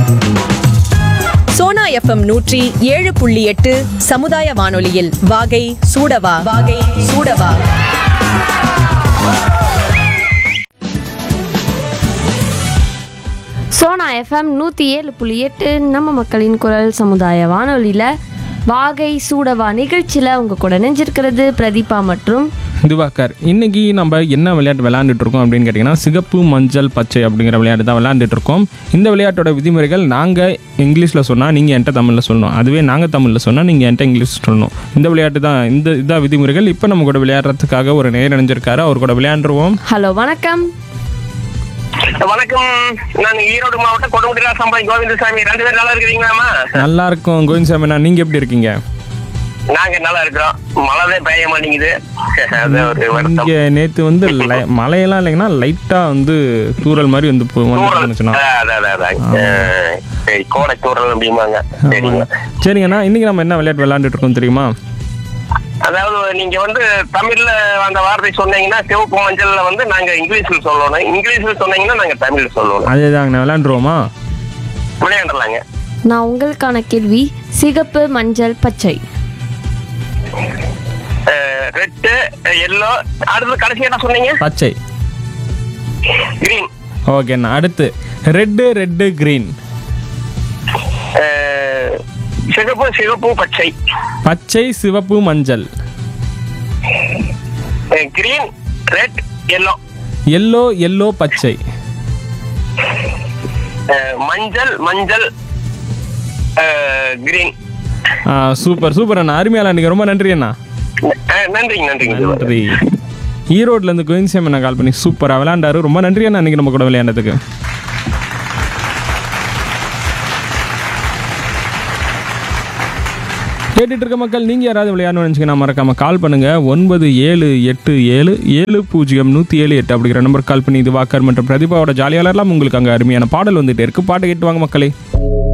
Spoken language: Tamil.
சோனா எஃப்எம் நூற்றி ஏழு புள்ளி எட்டு சமுதாய வானொலியில் வாகை சூடவா வாகை சூடவா சோனா எஃப்எம் நூற்றி ஏழு புள்ளி எட்டு நம்ம மக்களின் குரல் சமுதாய வானொலியில் வாகை சூடவா நிகழ்ச்சியில் உங்கள் கூட நெஞ்சிருக்கிறது பிரதீபா மற்றும் திவாகர் இன்னைக்கு நம்ம என்ன விளையாட்டு விளையாண்டுட்டு இருக்கோம் அப்படின்னு கேட்டிங்கன்னா சிகப்பு மஞ்சள் பச்சை அப்படிங்கிற விளையாட்டு தான் விளையாண்டுட்டு இருக்கோம் இந்த விளையாட்டோட விதிமுறைகள் நாங்கள் இங்கிலீஷில் சொன்னால் நீங்கள் என்கிட்ட தமிழில் சொல்லணும் அதுவே நாங்கள் தமிழில் சொன்னால் நீங்கள் என்கிட்ட இங்கிலீஷ் சொல்லணும் இந்த விளையாட்டு தான் இந்த இதான் விதிமுறைகள் இப்போ நம்ம கூட விளையாடுறதுக்காக ஒரு நேர் இணைஞ்சிருக்காரு அவர் கூட விளையாண்டுருவோம் ஹலோ வணக்கம் வணக்கம் நான் ஈரோடு மாவட்டம் கொடுமுடிரா சம்பாய் கோவிந்தசாமி ரெண்டு பேரும் நல்லா இருக்கிறீங்களாமா நல்லா இருக்கும் கோவிந்த் நீங்கள் எப்படி இருக்கீங்க நாங்க நல்லா இருக்கிறோம் மழைதான் பெய்ய மாட்டேங்குது அது ஒரு வருத்தம் இங்கே நேற்று வந்து லை- மழையெல்லாம் இல்லைங்கன்னா லைட்டாக வந்து தூறல் மாதிரி வந்து போ- வந்து தூறல் இருந்துச்சுன்னா அதான், அதான், அதான். அஹ், சரி, கோடை தூறல் அப்படிம்பாங்க சரிங்க சரிங்கண்ணா இன்னைக்கு நம்ம என்ன விளையாட்டு விளையாண்டுட்டு இருக்கோம் தெரியுமா அதாவது நீங்க வந்து தமிழ்ல அந்த வார்த்தை சொன்னீங்கன்னா சிவப்பு மஞ்சள்ல வந்து நாங்க இங்கிலீஷ்ல சொல்லணும் இங்கிலீஷ்ல சொன்னீங்கன்னா நாங்க தமிழ்ல சொல்லணும் அதே தாங்கண்ணா விளையாண்டுருவோமா விளையாடலாங்க நான் உங்களுக்கான கேள்வி சிகப்பு மஞ்சள் பச்சை ரெட்டு எல்லோ அடுத்து கடைசி என்ன சொன்னீங்க பச்சை கிரீன் ஓகேண்ணா அடுத்து ரெட்டு ரெட்டு கிரீன் சிகப்பு சிவப்பு பச்சை பச்சை சிவப்பு மஞ்சள் green red yellow yellow yellow பச்சை மஞ்சள் மஞ்சள் கிரீன் ஆ, சூப்பர் சூப்பர் அண்ணா அருமையாளா நீங்கள் ரொம்ப நன்றி அண்ணா நன்றிங்க நன்றிங்க நன்றி ஈரோட்ல இருந்து கோயின்சியம் அண்ணா கால் பண்ணி சூப்பராக விளையாண்டாரு ரொம்ப நன்றி அண்ணா இன்னைக்கு நம்ம கூட விளையாண்டதுக்கு கேட்டுட்டு இருக்க மக்கள் நீங்கள் யாராவது விளையாடணும்னு நினச்சிங்கன்னா மறக்காம கால் பண்ணுங்க ஒன்பது ஏழு எட்டு ஏழு ஏழு பூஜ்ஜியம் நூற்றி ஏழு எட்டு அப்படிங்கிற நம்பர் கால் பண்ணி இது வாக்கர் மற்றும் பிரதிபாவோட ஜாலியாளர்லாம் உங்களுக்கு அங்கே அருமையான பாடல் வந்துட்டே இருக்கு பாட்டு கேட்டு வாங்க மக்களே